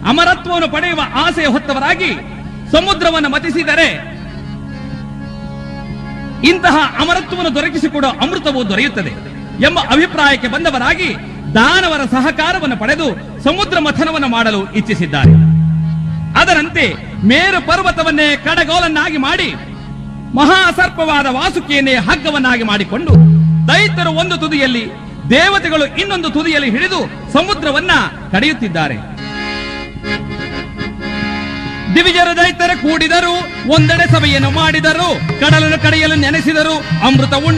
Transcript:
ಅಮರತ್ವವನ್ನು ಪಡೆಯುವ ಆಸೆ ಹೊತ್ತವರಾಗಿ ಸಮುದ್ರವನ್ನು ಮತಿಸಿದರೆ ಇಂತಹ ಅಮರತ್ವವನ್ನು ದೊರಕಿಸಿಕೊಡುವ ಅಮೃತವು ದೊರೆಯುತ್ತದೆ ಎಂಬ ಅಭಿಪ್ರಾಯಕ್ಕೆ ಬಂದವರಾಗಿ ದಾನವರ ಸಹಕಾರವನ್ನು ಪಡೆದು ಸಮುದ್ರ ಮಥನವನ್ನು ಮಾಡಲು ಇಚ್ಛಿಸಿದ್ದಾರೆ ಅದರಂತೆ ಮೇರು ಪರ್ವತವನ್ನೇ ಕಡಗೋಲನ್ನಾಗಿ ಮಾಡಿ ಮಹಾಸರ್ಪವಾದ ವಾಸುಕಿಯನ್ನೇ ಹಗ್ಗವನ್ನಾಗಿ ಮಾಡಿಕೊಂಡು ದೈತ್ಯರು ಒಂದು ತುದಿಯಲ್ಲಿ ದೇವತೆಗಳು ಇನ್ನೊಂದು ತುದಿಯಲ್ಲಿ ಹಿಡಿದು ಸಮುದ್ರವನ್ನ ಕಡೆಯುತ್ತಿದ್ದಾರೆ ದಿವಿಜರ ದೈತ್ಯರ ಕೂಡಿದರು ಒಂದೆಡೆ ಸಭೆಯನ್ನು ಮಾಡಿದರು ಕಡಲನ್ನು ಕಡೆಯಲು ನೆನೆಸಿದರು ಅಮೃತ ಉಂಡು